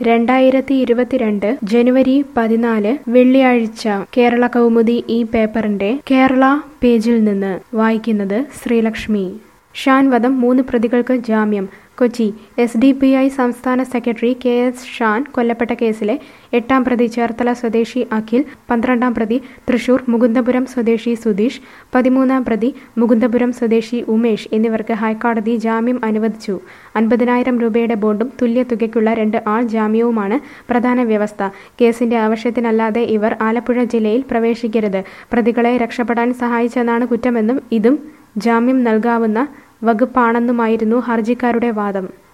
രണ്ടായിരത്തി ഇരുപത്തിരണ്ട് ജനുവരി പതിനാല് വെള്ളിയാഴ്ച കേരള കൗമുദി ഈ പേപ്പറിന്റെ കേരള പേജിൽ നിന്ന് വായിക്കുന്നത് ശ്രീലക്ഷ്മി ഷാൻ വധം മൂന്ന് പ്രതികൾക്ക് ജാമ്യം Kochi S D P I സംസ്ഥാന സെക്രട്ടറി കെ എസ് ഷാൻ കൊല്ലപ്പെട്ട കേസിലെ എട്ടാം പ്രതി ചേർത്തല സ്വദേശി അഖിൽ പന്ത്രണ്ടാം പ്രതി തൃശൂർ മുകുന്ദപുരം സ്വദേശി സുധീഷ് പതിമൂന്നാം പ്രതി മുകുന്ദപുരം സ്വദേശി ഉമേഷ് എന്നിവർക്ക് ഹൈക്കോടതി ജാമ്യം അനുവദിച്ചു അൻപതിനായിരം രൂപയുടെ ബോണ്ടും തുല്യ തുകയ്ക്കുള്ള രണ്ട് ആൾ ജാമ്യവുമാണ് പ്രധാന വ്യവസ്ഥ കേസിന്റെ ആവശ്യത്തിനല്ലാതെ ഇവർ ആലപ്പുഴ ജില്ലയിൽ പ്രവേശിക്കരുത് പ്രതികളെ രക്ഷപ്പെടാൻ സഹായിച്ചെന്നാണ് കുറ്റമെന്നും ഇതും ജാമ്യം നൽകാവുന്ന വകുപ്പാണെന്നുമായിരുന്നു ഹർജിക്കാരുടെ വാദം